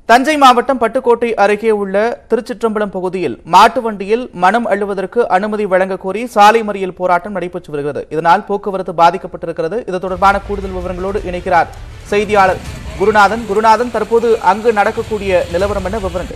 தஞ்சை மாவட்டம் பட்டுக்கோட்டை அருகே உள்ள திருச்சிற்றம்பலம் பகுதியில் மாட்டு வண்டியில் மனம் அள்ளுவதற்கு அனுமதி வழங்க கோரி சாலை மறியல் போராட்டம் நடைபெற்று வருகிறது இதனால் போக்குவரத்து பாதிக்கப்பட்டிருக்கிறது இது தொடர்பான கூடுதல் விவரங்களோடு இணைக்கிறார் செய்தியாளர் குருநாதன் குருநாதன் தற்போது அங்கு நடக்கக்கூடிய நிலவரம் என்ன விவரங்கள்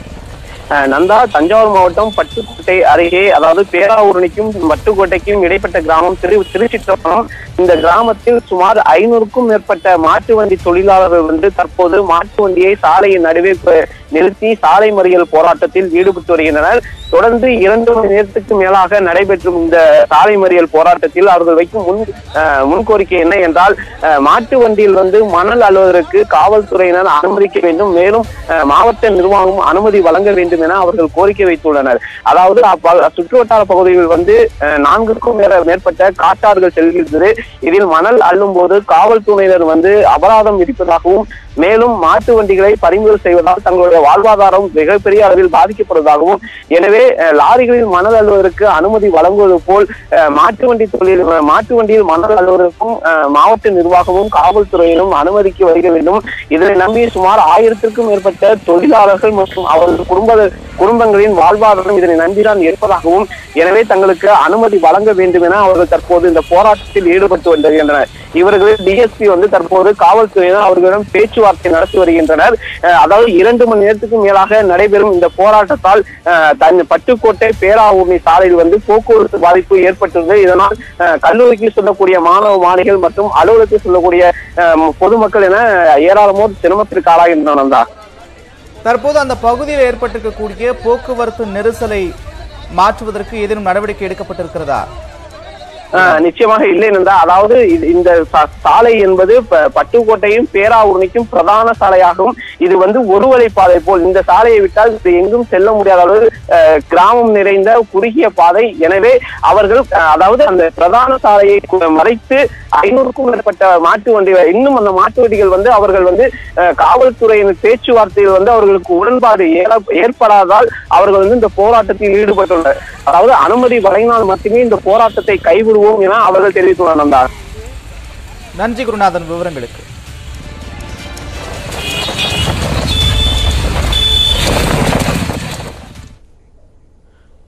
அஹ் நந்தா தஞ்சாவூர் மாவட்டம் பட்டுக்கோட்டை அருகே அதாவது பேராவூரணிக்கும் பட்டுக்கோட்டைக்கும் இடைப்பட்ட கிராமம் திரு திருச்சிற்றம்பலம் இந்த கிராமத்தில் சுமார் ஐநூறுக்கும் மேற்பட்ட மாட்டு வண்டி தொழிலாளர்கள் வந்து தற்போது மாட்டு வண்டியை சாலையின் நடுவே ப- நிறுத்தி சாலை மறியல் போராட்டத்தில் ஈடுபட்டு வருகின்றனர் தொடர்ந்து இரண்டு மணி நேரத்துக்கு மேலாக நடைபெற்றும் இந்த சாலை மறியல் போராட்டத்தில் அவர்கள் வைக்கும் முன் அஹ், முன்கோரிக்கை என்ன என்றால் அஹ், மாட்டு வண்டியில் வந்து மணல் அலுவலருக்கு காவல்துறையினர் அனுமதிக்க வேண்டும் மேலும் அஹ், மாவட்ட நிர்வாகம் அனுமதி வழங்க வேண்டும் என அவர்கள் கோரிக்கை வைத்துள்ளனர் அதாவது அப்ப- சுற்றுவட்டார பகுதியில் வந்து அஹ், நான்குக்கும் மேல மேற்பட்ட காட்டார்கள் செல்கிறது இதில் மணல் அள்ளும் போது காவல்துறையினர் வந்து அபராதம் விதிப்பதாகவும் மேலும் மாட்டு வண்டிகளை பறிமுதல் செய்வதால் தங்களுடைய வாழ்வாதாரம் மிகப்பெரிய அளவில் பாதிக்கப்படுவதாகவும் எனவே அஹ், லாரிகளில் மணல் அள்ளுவதற்கு அனுமதி வழங்குவது போல் அஹ், மாட்டு வண்டி தொழில் மாட்டு வண்டியில் மணல் அள்ளுவதற்கும் அஹ், மாவட்ட நிர்வாகமும் காவல்துறையினும் அனுமதிக்கு வருக வேண்டும் இதனை நம்பி சுமார் ஆயிரத்திற்கும் மேற்பட்ட தொழிலாளர்கள் மற்றும் அவர்கள் குடும்ப குடும்பங்களின் வாழ்வாதாரம் இதனை நம்பிதான் இருப்பதாகவும் எனவே தங்களுக்கு அனுமதி வழங்க வேண்டும் என அவர்கள் தற்போது இந்த போராட்டத்தில் ஈடுபட்டு வருகின்றனர் இவர்கள் டிஎஸ்பி வந்து தற்போது காவல்துறையினர் அவர்களிடம் பேச்சுவார்த்தை நடத்தி வருகின்றனர் அஹ் அதாவது இரண்டு மணி நேரத்துக்கு மேலாக நடைபெறும் இந்த போராட்டத்தால் அஹ், தன் பட்டுக்கோட்டை பேராவூர்ணி சாலையில் வந்து போக்குவரத்து பாதிப்பு ஏற்பட்டுள்ளது இதனால் அஹ், கல்லூரிக்கு செல்லக்கூடிய மாணவ மாணவிகள் மற்றும் அலுவலகத்தில் செல்லக்கூடிய அஹ், பொதுமக்கள் என ஏராளமோர் சிரமத்திற்கு ஆளாகின்றனர் தான் தற்போது அந்த பகுதியில் ஏற்பட்டிருக்கக்கூடிய போக்குவரத்து நெரிசலை மாற்றுவதற்கு ஏதேனும் நடவடிக்கை எடுக்கப்பட்டிருக்கிறதா ஆஹ் நிச்சயமாக இல்லை நந்தா அதாவது இது- இந்த சா- சாலை என்பது ப- பட்டுக்கோட்டையும் பேராவூரணிக்கும் பிரதான சாலையாகும் இது வந்து ஒரு வழி பாதை போல் இந்த சாலையை விட்டால் இது எங்கும் செல்ல முடியாத அளவு ஆஹ், கிராமம் நிறைந்த குறுகிய பாதை எனவே அவர்கள் ஆஹ், அதாவது அந்த பிரதான சாலையை கு- மறைத்து ஐநூறுக்கும் மேற்பட்ட மாட்டு வண்டிகள் இன்னும் அந்த மாட்டு வண்டிகள் வந்து அவர்கள் வந்து ஆஹ், காவல்துறையின் பேச்சுவார்த்தையில் வந்து அவர்களுக்கு உடன்பாடு ஏற- ஏற்படாதால் அவர்கள் வந்து இந்த போராட்டத்தில் ஈடுபட்டுள்ளனர் அதாவது அனுமதி வழங்கினால் மட்டுமே இந்த போராட்டத்தை கைவிடுவோம் என அவர்கள் தெரிவித்துள்ளனர் நந்தா நன்றி குருநாதன் விவரங்களுக்கு